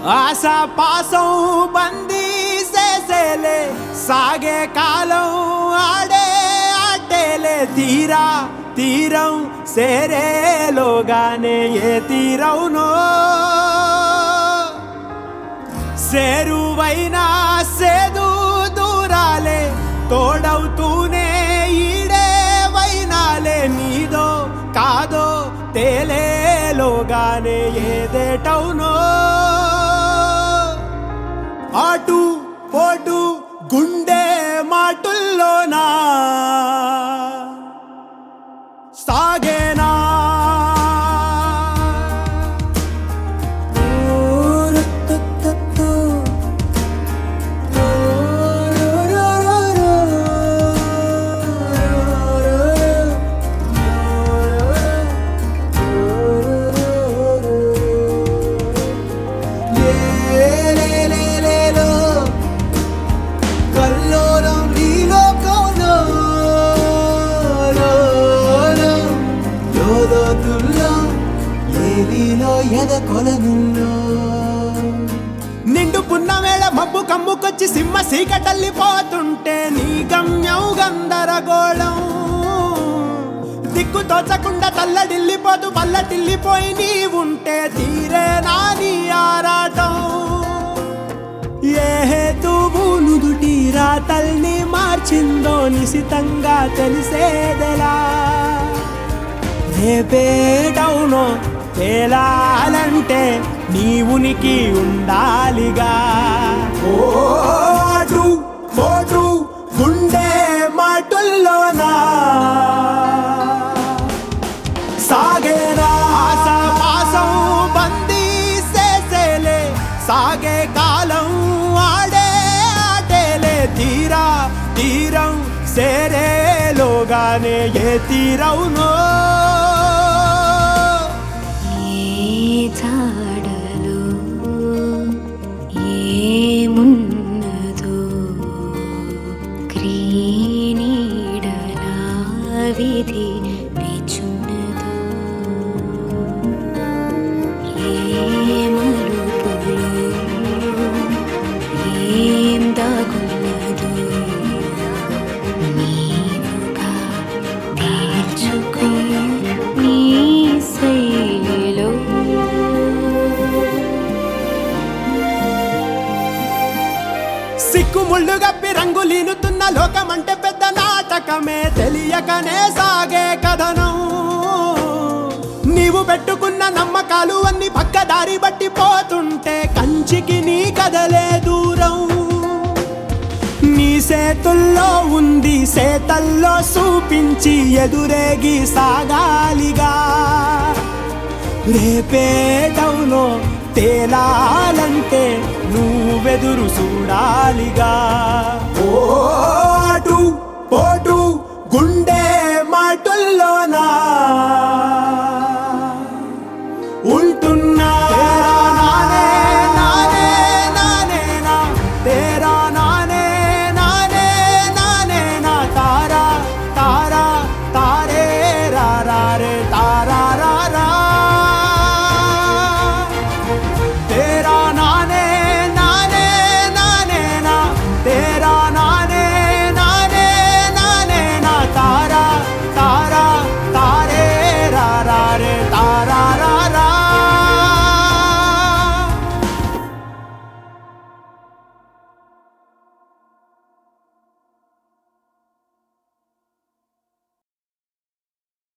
ఆశ పాసం బందీ చేసేలే సాగే కాలం ఆడే ఆటేలే తీరా తీరం సేరేలోగానే ఏ తీరవునో సేరువైనా సేదు దూరాలే తోడవుతూనే ఈడే వైనాలే నీదో కాదో తేలేలోగానే ఏదేటవునో అటు పోటు గుండె మాటుల్లోనా సాగేనా లేలేలేలేలో, కల్లోలం నీ లోకంలో, లోలో, లోలోతుల్లో, ఏలిలో ఎద కొలనుల్లో నిండు పున్నవేళ మబ్బు కమ్ముకొచ్చి సింహ సీకటల్లిపోతుంటే నీ గమ్యం గందరగోళం దిక్కు తోచకుండా తల్లడిల్లిపోతూ పల్లటిల్లిపోయి నీ ఉంటే తీరే నాని ఆరాటం ఏ హేతువు నుదుటి రాతల్ని మార్చిందో నిశితంగా తెలిసేదెలా రేపేటవునో తేలాలంటే నీ ఉనికి ఉండాలిగా ఓ అటు పోటు గుండె మాటుల్లోనా సాగేరా ఆశ పాసం బందీ చేసేలే సాగే కాలం ఆడే ఆటేలే తీరా తీరం సేరేలోగానే ఏ తీరవునో ఏ జాడలో ఏమున్నదో క్రీనీడలా విధి నిచున్నదో ఏ మలుపులో ఏం దాగున్నదో నీవుగా తేల్చుకో నీ శైలిలో సిక్కు ముళ్ళు గప్పి రంగులీనుతున్న లోకమంటే పెద్ద నాటకమే తెలియకనే సాగే కథనం నీవు పెట్టుకున్న నమ్మకాలు అన్ని పక్కదారి బట్టి పోతుంటే కంచికి నీ కదలే దూరం నీ సేతుల్లో ఉంది సేతల్లో చూపించి ఎదురేగి సాగాలిగా రేపేటవునో తేలాలంటే నువ్వెదురు చూడాలిగా